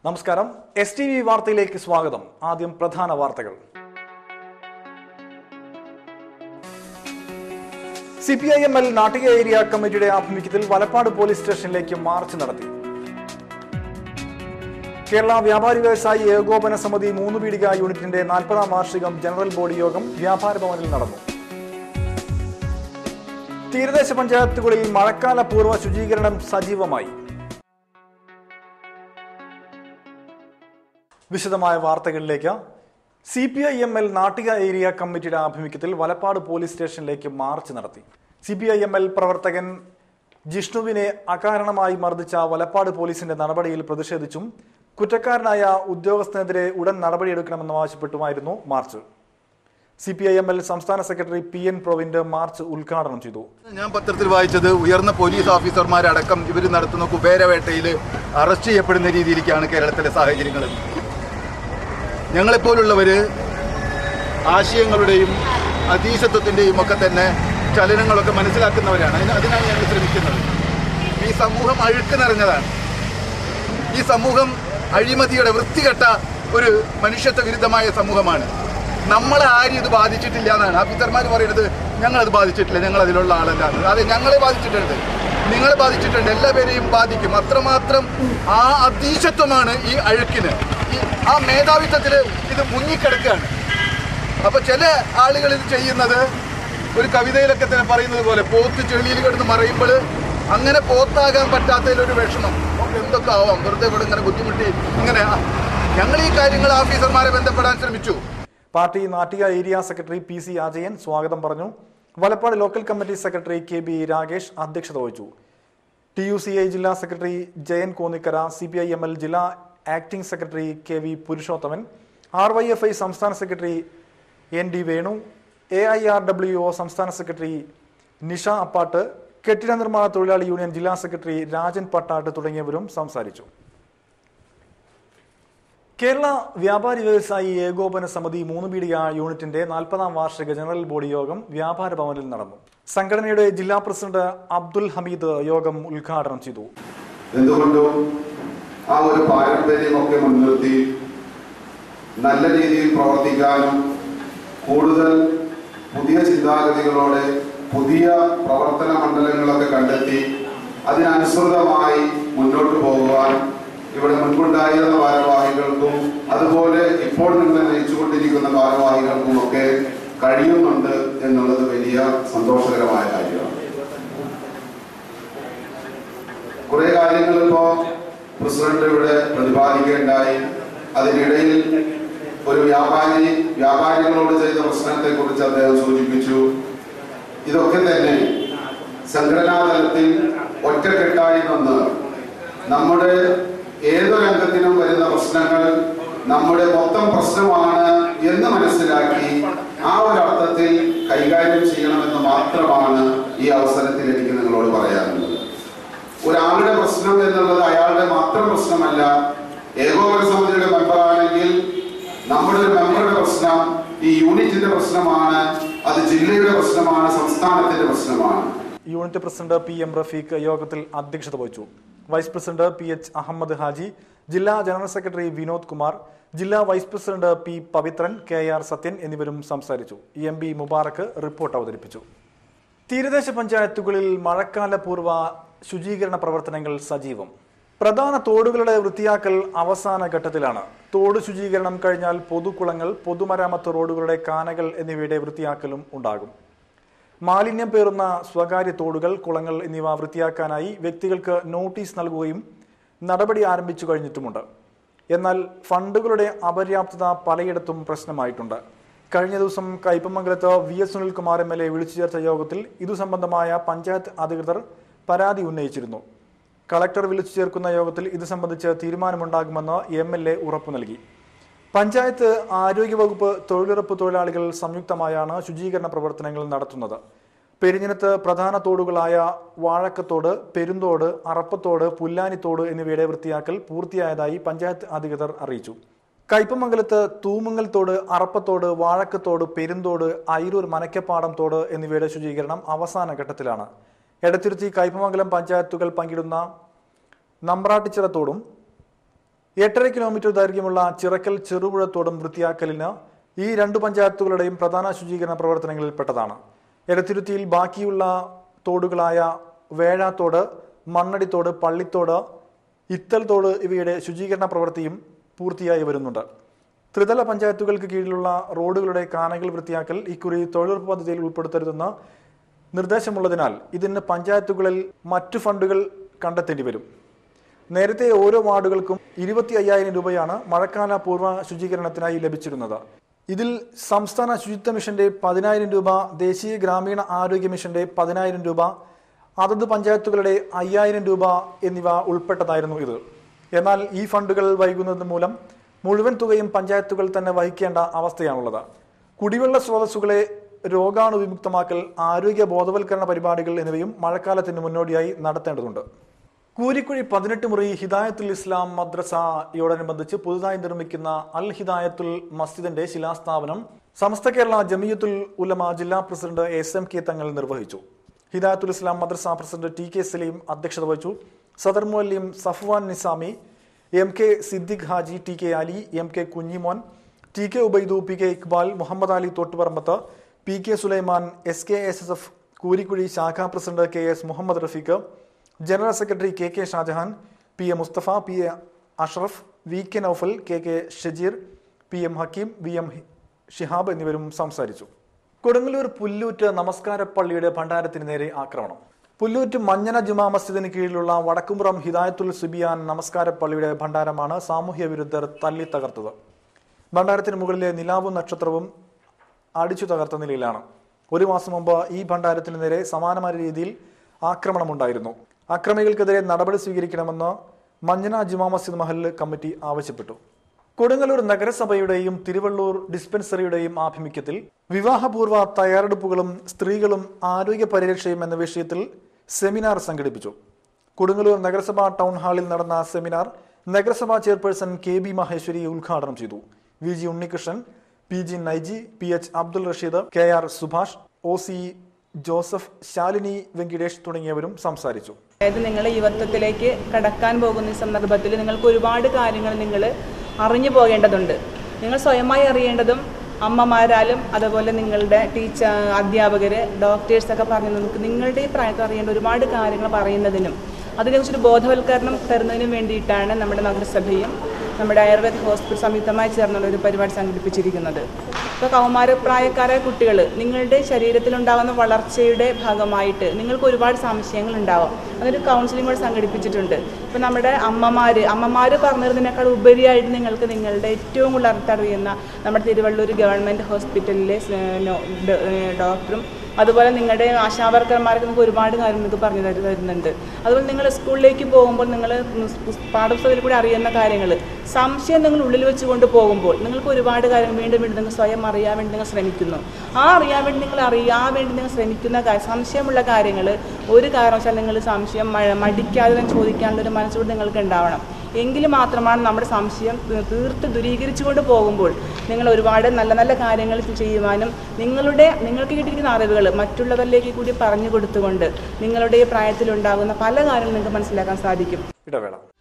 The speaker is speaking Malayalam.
നമസ്കാരം എസ് ടി വി വാർത്തയിലേക്ക് സ്വാഗതം ആദ്യം പ്രധാന വാർത്തകൾ C P I M L Nattika area കമ്മിറ്റിയുടെ ആഭിമുഖ്യത്തിൽ വലപ്പാട് പോലീസ് സ്റ്റേഷനിലേക്ക് മാർച്ച് നടത്തി കേരള വ്യാപാരി വ്യവസായി ഏകോപന സമിതി മൂന്ന് പീടിക യൂണിറ്റിന്റെ നാൽപ്പതാം വാർഷികം ജനറൽ ബോഡി യോഗം വ്യാപാര ഭവനിൽ നടന്നു തീരദേശ പഞ്ചായത്തുകളിൽ മഴക്കാല പൂർവ്വ ശുചീകരണം സജീവമായി വിശദമായ വാർത്തകളിലേക്ക് C P I M L Nattika area കമ്മിറ്റിയുടെ ആഭിമുഖ്യത്തിൽ വലപ്പാട് പോലീസ് സ്റ്റേഷനിലേക്ക് മാർച്ച് നടത്തി C P I M L പ്രവർത്തകൻ ജിഷ്ണുവിനെ അകാരണമായി മർദ്ദിച്ച വലപ്പാട് പോലീസിന്റെ നടപടിയിൽ പ്രതിഷേധിച്ചും കുറ്റക്കാരനായ ഉദ്യോഗസ്ഥനെതിരെ ഉടൻ നടപടിയെടുക്കണമെന്നും ആവശ്യപ്പെട്ടുമായിരുന്നു march C P I M L സംസ്ഥാന secretary P N Provint march ഉദ്ഘാടനം ചെയ്തു ഞാൻ പത്രത്തിൽ വായിച്ചത് ഉയർന്ന പോലീസ് ഓഫീസർമാരടക്കം ഇവർ നടത്തുന്ന കുബേരവേട്ടയിൽ അറസ്റ്റ് ചെയ്യപ്പെടുന്ന രീതിയിലേക്കാണ് കേരളത്തിലെ സാഹചര്യങ്ങൾ ഞങ്ങളെപ്പോലുള്ളവര് ആശയങ്ങളുടെയും അതീശത്വത്തിന്റെയും ഒക്കെ തന്നെ ചലനങ്ങളൊക്കെ മനസ്സിലാക്കുന്നവരാണ് അതിന് അതിനാണ് ഞങ്ങൾ ശ്രമിക്കുന്നത് ഈ സമൂഹം അഴുക്ക് നിറഞ്ഞതാണ് ഈ സമൂഹം അഴിമതിയുടെ വൃത്തികെട്ട ഒരു മനുഷ്യത്വ വിരുദ്ധമായ സമൂഹമാണ് നമ്മളെ ആരും ഇത് ബാധിച്ചിട്ടില്ല എന്നാണ് ഓഫീസർമാർ പറയുന്നത് ഞങ്ങളത് ബാധിച്ചിട്ടില്ല ഞങ്ങൾ അതിലുള്ള ആളല്ല എന്ന്. അതെ ഞങ്ങളെ ബാധിച്ചിട്ടുണ്ട് നിങ്ങളെ ബാധിച്ചിട്ടുണ്ട് എല്ലാവരെയും ബാധിക്കും അത്രമാത്രം ആ അതീശത്വമാണ് ഈ അഴുക്കിന് ഈ ആ മേധാവിത്വത്തിൽ ഇത് മുങ്ങിക്കിടക്കുകയാണ് അപ്പൊ ചില ആളുകൾ ഇത് ചെയ്യുന്നത് ഒരു കവിതയിലൊക്കെ തന്നെ പറയുന്നത് പോലെ പോത്ത് ചെളിയിൽ കിടന്ന് മറയുമ്പോൾ അങ്ങനെ പോത്താകാൻ പറ്റാത്തതിലൊരു വിഷമം ഒക്കെ എന്തൊക്കെ ആവാം വെറുതെ ഇവിടെ ഇങ്ങനെ ബുദ്ധിമുട്ടി ഇങ്ങനെ ആ, ഞങ്ങൾ ഈ കാര്യങ്ങൾ ഓഫീസർമാരെ ബന്ധപ്പെടാൻ ശ്രമിച്ചു party Nattika area secretary P C Ajayan സ്വാഗതം പറഞ്ഞു Valappad local committee secretary K B Rakesh അധ്യക്ഷത വഹിച്ചു ടി യു സി ഐ ജില്ലാ secretary Jayan Konnikkara C P I M L ജില്ലാ acting secretary K V Purushothaman R Y F I സംസ്ഥാന secretary N D Venu A I R W O സംസ്ഥാന സെക്രട്ടറി നിഷ അപ്പാട്ട് കെട്ടിട നിർമ്മാണ തൊഴിലാളി യൂണിയൻ ജില്ലാ സെക്രട്ടറി രാജൻ പട്ടാട്ട് തുടങ്ങിയവരും സംസാരിച്ചു കേരള വ്യാപാരി വ്യവസായി ഏകോപന സമിതി മൂന്ന് പീടിക യൂണിറ്റിന്റെ നാൽപ്പതാം വാർഷിക ജനറൽ ബോഡി യോഗം വ്യാപാര ഭവനിൽ നടന്നു സംഘടനയുടെ ജില്ലാ പ്രസിഡന്റ് അബ്ദുൽ ഹമീദ് യോഗം ഉദ്ഘാടനം ചെയ്തു എന്തുകൊണ്ടും ആ ഒരു പാരമ്പര്യമൊക്കെ മുൻനിർത്തി നല്ല രീതിയിൽ പ്രവർത്തിക്കാനും കൂടുതൽ പുതിയ ചിന്താഗതികളോടെ പുതിയ പ്രവർത്തന മണ്ഡലങ്ങളൊക്കെ കണ്ടെത്തി അതിനനുസൃതമായി മുന്നോട്ട് പോകുവാൻ ഇവിടെ മുൻപുണ്ടായിരുന്ന ഭാരവാഹികൾക്കും അതുപോലെ ഇപ്പോൾ നിങ്ങൾ നയിച്ചുകൊണ്ടിരിക്കുന്ന ഭാരവാഹികൾക്കും ഒക്കെ കഴിയുന്നുണ്ട് എന്നുള്ളത് വലിയ സന്തോഷകരമായ കാര്യമാണ് കുറെ കാര്യങ്ങൾ ഇപ്പോ പ്രസിഡന്റ് ഇവിടെ പ്രതിപാദിക്കുകയുണ്ടായി അതിനിടയിൽ ഒരു വ്യാപാരി വ്യാപാരികളോട് ചെയ്ത പ്രശ്നത്തെ കുറിച്ച് അദ്ദേഹം സൂചിപ്പിച്ചു ഇതൊക്കെ തന്നെ സംഘടനാ തലത്തിൽ ഒറ്റക്കെട്ടായി നിന്ന് നമ്മുടെ ഏതു രംഗത്തിനും വരുന്ന പ്രശ്നങ്ങൾ നമ്മുടെ മൊത്തം പ്രശ്നമാണ് എന്ന് മനസ്സിലാക്കി ആ ഒരു അർത്ഥത്തിൽ കൈകാര്യം ചെയ്യണമെന്ന് മാത്രമാണ് ഈ അവസരത്തിൽ എനിക്ക് നിങ്ങളോട് പറയാനുള്ളത് ഒരാളുടെ പ്രശ്നം എന്നുള്ളത് അയാളുടെ മാത്രം പ്രശ്നമല്ല ഏകോപന സമിതിയുടെ മെമ്പറാണെങ്കിൽ നമ്മുടെ ഒരു മെമ്പറുടെ പ്രശ്നം ഈ യൂണിറ്റിന്റെ പ്രശ്നമാണ് അത് ജില്ലയുടെ പ്രശ്നമാണ് സംസ്ഥാനത്തിന്റെ പ്രശ്നമാണ് unit president P M Rafeeq യോഗത്തിൽ അധ്യക്ഷത വഹിച്ചു vice president P H Ahammed Haji ജില്ലാ ജനറൽ സെക്രട്ടറി വിനോദ് കുമാർ ജില്ലാ vice president P Pavithran K R Sathyan എന്നിവരും സംസാരിച്ചു E M B Mubarak report അവതരിപ്പിച്ചു തീരദേശ പഞ്ചായത്തുകളിൽ മഴക്കാല പൂർവ്വ ശുചീകരണ പ്രവർത്തനങ്ങൾ സജീവം പ്രധാന തോടുകളുടെ വൃത്തിയാക്കൽ അവസാന ഘട്ടത്തിലാണ് തോട് ശുചീകരണം കഴിഞ്ഞാൽ പൊതുകുളങ്ങൾ പൊതുമരാമത്ത് റോഡുകളുടെ കാനകൾ എന്നിവയുടെ വൃത്തിയാക്കലും ഉണ്ടാകും മാലിന്യം പേറുന്ന സ്വകാര്യ തോടുകൾ കുളങ്ങൾ എന്നിവ വൃത്തിയാക്കാനായി വ്യക്തികൾക്ക് നോട്ടീസ് നൽകുകയും നടപടി ആരംഭിച്ചു കഴിഞ്ഞിട്ടുമുണ്ട് എന്നാൽ ഫണ്ടുകളുടെ അപര്യാപ്തത പലയിടത്തും പ്രശ്നമായിട്ടുണ്ട് കഴിഞ്ഞ ദിവസം കയ്പമംഗലത്ത് V S Sunilkumar M L A വിളിച്ചു ചേർത്ത യോഗത്തിൽ ഇതു സംബന്ധമായ പഞ്ചായത്ത് അധികൃതർ പരാതി ഉന്നയിച്ചിരുന്നു കളക്ടർ വിളിച്ചു ചേർക്കുന്ന യോഗത്തിൽ ഇത് സംബന്ധിച്ച് തീരുമാനമുണ്ടാകുമെന്ന് എം എൽ എ ഉറപ്പു നൽകി പഞ്ചായത്ത് ആരോഗ്യവകുപ്പ് തൊഴിലുറപ്പ് തൊഴിലാളികൾ സംയുക്തമായാണ് ശുചീകരണ പ്രവർത്തനങ്ങൾ നടത്തുന്നത് പെരിഞ്ഞനത്ത് പ്രധാന തോടുകളായ വാഴക്കത്തോട് പെരുന്തോട് അറപ്പത്തോട് പുല്ലാനിത്തോട് എന്നിവയുടെ വൃത്തിയാക്കൽ പൂർത്തിയായതായി പഞ്ചായത്ത് അധികൃതർ അറിയിച്ചു കയ്പമംഗലത്ത് തൂമുങ്ങൽ തോട് അറപ്പത്തോട് വാഴക്കത്തോട് പെരുന്തോട് അയിരൂർ മനക്കപ്പാടം തോട് എന്നിവയുടെ ശുചീകരണം അവസാന ഘട്ടത്തിലാണ് എടത്തിരുത്തി കയ്പമംഗലം പഞ്ചായത്തുകൾ പങ്കിടുന്ന നമ്പ്രാട്ടിച്ചിറത്തോടും എട്ടര കിലോമീറ്റർ ദൈർഘ്യമുള്ള ചിറക്കൽ ചെറുപുഴ തോടും വൃത്തിയാക്കലിന് ഈ രണ്ട് പഞ്ചായത്തുകളുടെയും പ്രധാന ശുചീകരണ പ്രവർത്തനങ്ങളിൽ പെട്ടതാണ് എടത്തിരുത്തിയിൽ ബാക്കിയുള്ള തോടുകളായ വേഴാത്തോട് മണ്ണടിത്തോട് പള്ളിത്തോട് ഇത്തൽ തോട് ഇവയുടെ ശുചീകരണ പ്രവൃത്തിയും പൂർത്തിയായി വരുന്നുണ്ട് ത്രിതല പഞ്ചായത്തുകൾക്ക് കീഴിലുള്ള റോഡുകളുടെ കാനകൾ വൃത്തിയാക്കൽ ഇക്കുറി തൊഴിലുറപ്പ് പദ്ധതിയിൽ ഉൾപ്പെടുത്തരുതെന്ന് നിർദ്ദേശമുള്ളതിനാൽ ഇതിന് പഞ്ചായത്തുകളിൽ മറ്റു ഫണ്ടുകൾ കണ്ടെത്തേണ്ടി വരും നേരത്തെ ഓരോ വാർഡുകൾക്കും ഇരുപത്തി അയ്യായിരം രൂപയാണ് മഴക്കാല പൂർവ്വ ശുചീകരണത്തിനായി ലഭിച്ചിരുന്നത് ഇതിൽ സംസ്ഥാന ശുചിത്വ മിഷന്റെ പതിനായിരം രൂപ ദേശീയ ഗ്രാമീണ ആരോഗ്യ മിഷന്റെ പതിനായിരം രൂപ അതത് പഞ്ചായത്തുകളുടെ അയ്യായിരം രൂപ എന്നിവ ഉൾപ്പെട്ടതായിരുന്നു ഇത് എന്നാൽ ഈ ഫണ്ടുകൾ വൈകുന്നത് മൂലം മുഴുവൻ തുകയും പഞ്ചായത്തുകൾ തന്നെ വഹിക്കേണ്ട അവസ്ഥയാണുള്ളത് കുടിവെള്ള സ്രോതസ്സുകളെ രോഗാണുവിമുക്തമാക്കൽ ആരോഗ്യ ബോധവൽക്കരണ പരിപാടികൾ എന്നിവയും മഴക്കാലത്തിന് മുന്നോടിയായി നടത്തേണ്ടതുണ്ട് കൂരിക്കുഴി പതിനെട്ട് മുറി ഹിദായത്തുൽ ഇസ്ലാം മദ്രസയോടനുബന്ധിച്ച് പുതുതായി നിർമ്മിക്കുന്ന അൽ ഹിദായത്തുൽ മസ്ജിദിന്റെ ശിലാസ്ഥാപനം സമസ്ത കേരള ജമിയത്തുൽ ഉലമ ജില്ലാ president S M K Thangal നിർവഹിച്ചു ഹിദായത്തുൽ ഇസ്ലാം മദ്രസ പ്രസിഡന്റ് ടി കെ സലീം അധ്യക്ഷത വഹിച്ചു സദർ മുഅല്ലിം Safwan Nizami M K Siddique Haji T K Ali M K Kunjimon T K Ubaidu P K Iqbal Muhammad Ali Thottuparambath P K Sulaiman S K S S F Koorikkuzhi ശാഖാ president K S Muhammad Rafeeq general secretary K K Shajahan P A Musthafa P A Ashraf V K Noufal K K Shajeer P M Hakeem V M Shihab എന്നിവരും സംസാരിച്ചു കൊടുങ്ങല്ലൂർ പുല്ലൂറ്റ് നമസ്കാര പള്ളിയുടെ ഭണ്ഡാരത്തിന് നേരെ ആക്രമണം പുല്ലൂറ്റ് മഞ്ഞന ജുമാ മസ്ജിദിന് കീഴിലുള്ള വടക്കുംപുറം ഹിദായത്തുൽ സുബിയാൻ നമസ്കാര പള്ളിയുടെ ഭണ്ഡാരമാണ് സാമൂഹ്യ വിരുദ്ധർ തല്ലി തകർത്തത് ഭണ്ഡാരത്തിന് മുകളിലെ നിലാവും നക്ഷത്രവും അടിച്ചു തകർത്ത നിലയിലാണ് ഒരു മാസം മുമ്പ് ഈ ഭണ്ഡാരത്തിന് നേരെ സമാനമായ രീതിയിൽ ആക്രമണമുണ്ടായിരുന്നു അക്രമികൾക്കെതിരെ നടപടി സ്വീകരിക്കണമെന്ന് മഞ്ഞന ജുമാ മസ്ജിദ് മഹല്ല് കമ്മിറ്റി ആവശ്യപ്പെട്ടു കൊടുങ്ങല്ലൂർ നഗരസഭയുടെയും തിരുവള്ളൂർ ഡിസ്പെൻസറിയുടെയും ആഭിമുഖ്യത്തിൽ വിവാഹപൂർവ്വ തയ്യാറെടുപ്പുകളും സ്ത്രീകളും ആരോഗ്യ പരിരക്ഷയും എന്ന വിഷയത്തിൽ സെമിനാർ സംഘടിപ്പിച്ചു കൊടുങ്ങല്ലൂർ നഗരസഭാ ടൗൺ ഹാളിൽ നടന്ന സെമിനാർ നഗരസഭാ ചെയർപേഴ്സൺ കെ ബി മഹേശ്വരി ഉദ്ഘാടനം ചെയ്തു V G Unnikrishnan P G Naiji P H Abdul Rasheed K R Subhash O C Joseph Shalini Venkitesh തുടങ്ങിയവരും സംസാരിച്ചു അതായത് നിങ്ങൾ യുവത്വത്തിലേക്ക് കടക്കാൻ പോകുന്ന ഈ സന്ദർഭത്തിൽ നിങ്ങൾക്ക് ഒരുപാട് കാര്യങ്ങൾ നിങ്ങൾ അറിഞ്ഞു പോകേണ്ടതുണ്ട് നിങ്ങൾ സ്വയമായി അറിയേണ്ടതും അമ്മമാരാലും അതുപോലെ നിങ്ങളുടെ ടീച്ചർ അധ്യാപകർ ഡോക്ടേഴ്സൊക്കെ പറഞ്ഞ് നിങ്ങൾക്ക് നിങ്ങളുടെ ഈ പ്രായത്തിൽ അറിയേണ്ട ഒരുപാട് കാര്യങ്ങൾ പറയുന്നതിനും അതിനെക്കുറിച്ചൊരു ബോധവൽക്കരണം തരുന്നതിനും വേണ്ടിയിട്ടാണ് നമ്മുടെ നഗരസഭയും നമ്മുടെ ആയുർവേദ ഹോസ്പിറ്റൽ സംയുക്തമായി ചേർന്നുള്ള ഒരു പരിപാടി സംഘടിപ്പിച്ചിരിക്കുന്നത് ഇപ്പോൾ കൗമാരപ്രായക്കാരായ കുട്ടികൾ നിങ്ങളുടെ ശരീരത്തിലുണ്ടാകുന്ന വളർച്ചയുടെ ഭാഗമായിട്ട് നിങ്ങൾക്ക് ഒരുപാട് സംശയങ്ങൾ ഉണ്ടാവും അതൊരു കൗൺസിലിംഗ് കൂടെ സംഘടിപ്പിച്ചിട്ടുണ്ട് ഇപ്പോൾ നമ്മുടെ അമ്മമാർ അമ്മമാർ പറഞ്ഞതിനേക്കാൾ ഉപരിയായിട്ട് നിങ്ങൾക്ക് നിങ്ങളുടെ ഏറ്റവും കൂടുതൽ അടുത്തറിയുന്ന നമ്മുടെ തിരുവള്ളൂർ ഗവൺമെൻറ് ഹോസ്പിറ്റലിലെ സ് നോ- ഡ- ഏഹ് ഡോക്ടറും അതുപോലെ നിങ്ങളുടെ ആശാവർക്കർമാർക്ക് നിങ്ങൾക്ക് ഒരുപാട് കാര്യം നിങ്ങൾക്ക് പറഞ്ഞു തരു തരുന്നുണ്ട് അതുപോലെ നിങ്ങൾ സ്കൂളിലേക്ക് പോകുമ്പോൾ നിങ്ങൾ പാഠപുസ്തകത്തിൽ കൂടി അറിയുന്ന കാര്യങ്ങൾ സംശയം നിങ്ങൾ ഉള്ളിൽ വെച്ചുകൊണ്ട് പോകുമ്പോൾ നിങ്ങൾക്ക് ഒരുപാട് കാര്യങ്ങൾ വീണ്ടും വീണ്ടും നിങ്ങൾ സ്വയം അറിയാൻ വേണ്ടി നിങ്ങൾ ശ്രമിക്കുന്നു ആ അറിയാൻ വേണ്ടി നിങ്ങൾ അറിയാൻ വേണ്ടി നിങ്ങൾ ശ്രമിക്കുന്ന കാര്യം സംശയമുള്ള കാര്യങ്ങൾ ഒരു കാരണവശാൽ നിങ്ങൾ സംശയം മ- മടിക്കാതെ തന്നെ ചോദിക്കാനുള്ള ഒരു മനസ്സുകൂടി നിങ്ങൾക്ക് ഉണ്ടാവണം എങ്കിൽ മാത്രമാണ് നമ്മുടെ സംശയം തീ- തീർത്ത് ദൂരീകരിച്ചുകൊണ്ട് പോകുമ്പോൾ നിങ്ങൾ ഒരുപാട് നല്ല നല്ല കാര്യങ്ങൾ ചെയ്യുവാനും നിങ്ങളുടെ നിങ്ങൾക്ക് കിട്ടിയിരിക്കുന്ന അറിവുകൾ മറ്റുള്ളവരിലേക്ക് കൂടി പറഞ്ഞു കൊടുത്തുകൊണ്ട് നിങ്ങളുടെ ഈ പ്രായത്തിലുണ്ടാകുന്ന പല കാര്യങ്ങളും നിങ്ങൾക്ക് മനസ്സിലാക്കാൻ സാധിക്കും ഇടവേള